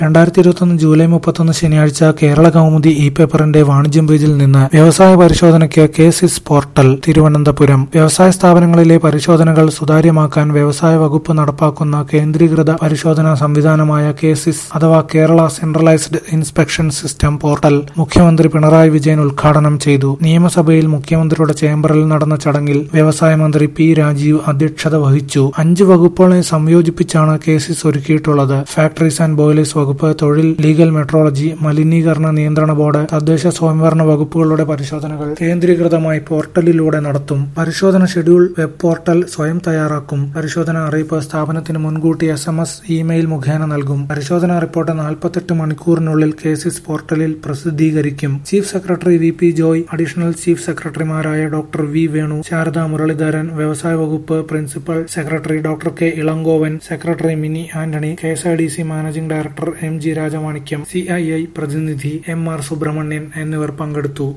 രണ്ടായിരത്തി ഇരുപത്തൊന്ന് ജൂലൈ മുപ്പത്തൊന്ന് ശനിയാഴ്ച കേരള കൗമുദി ഇ പേപ്പറിന്റെ വാണിജ്യം പേജിൽ നിന്ന് വ്യവസായ പരിശോധനയ്ക്ക് കേസിസ് പോർട്ടൽ തിരുവനന്തപുരം വ്യവസായ സ്ഥാപനങ്ങളിലെ പരിശോധനകൾ സുതാര്യമാക്കാൻ വ്യവസായ വകുപ്പ് നടപ്പാക്കുന്ന കേന്ദ്രീകൃത പരിശോധനാ സംവിധാനമായ കേസിസ് അഥവാ Kerala centralised inspection system portal മുഖ്യമന്ത്രി പിണറായി വിജയൻ ഉദ്ഘാടനം ചെയ്തു നിയമസഭയിൽ മുഖ്യമന്ത്രിയുടെ ചേംബറിൽ നടന്ന ചടങ്ങിൽ വ്യവസായ മന്ത്രി പി രാജീവ് അധ്യക്ഷത വഹിച്ചു അഞ്ച് വകുപ്പുകളെ സംയോജിപ്പിച്ചാണ് കേസിസ് ഒരുക്കിയിട്ടുള്ളത് ഫാക്ടറീസ് ആൻഡ് ബോയിലേഴ്സ് വകുപ്പ് തൊഴിൽ ലീഗൽ മെട്രോളജി മലിനീകരണ നിയന്ത്രണ ബോർഡ് തദ്ദേശ സ്വയംഭരണ വകുപ്പുകളുടെ പരിശോധനകൾ കേന്ദ്രീകൃതമായി പോർട്ടലിലൂടെ നടത്തും പരിശോധന ഷെഡ്യൂൾ വെബ് പോർട്ടൽ സ്വയം തയ്യാറാക്കും പരിശോധന അറിയിപ്പ് സ്ഥാപനത്തിന് മുൻകൂട്ടി എസ് എം എസ് ഇമെയിൽ മുഖേന നൽകും പരിശോധനാ റിപ്പോർട്ട് നാൽപ്പത്തെട്ട് മണിക്കൂറിനുള്ളിൽ കേസിസ് പോർട്ടലിൽ പ്രസിദ്ധീകരിക്കും chief secretary V P Joy additional chief സെക്രട്ടറിമാരായ ഡോക്ടർ വി വേണു ശാരദ മുരളീധരൻ വ്യവസായ വകുപ്പ് principal secretary doctor K Elangovan secretary Mini Antony K S I D C managing director M G Rajamanickam C I I പ്രതിനിധി എം ആർ സുബ്രഹ്മണ്യൻ എന്നിവർ പങ്കെടുത്തു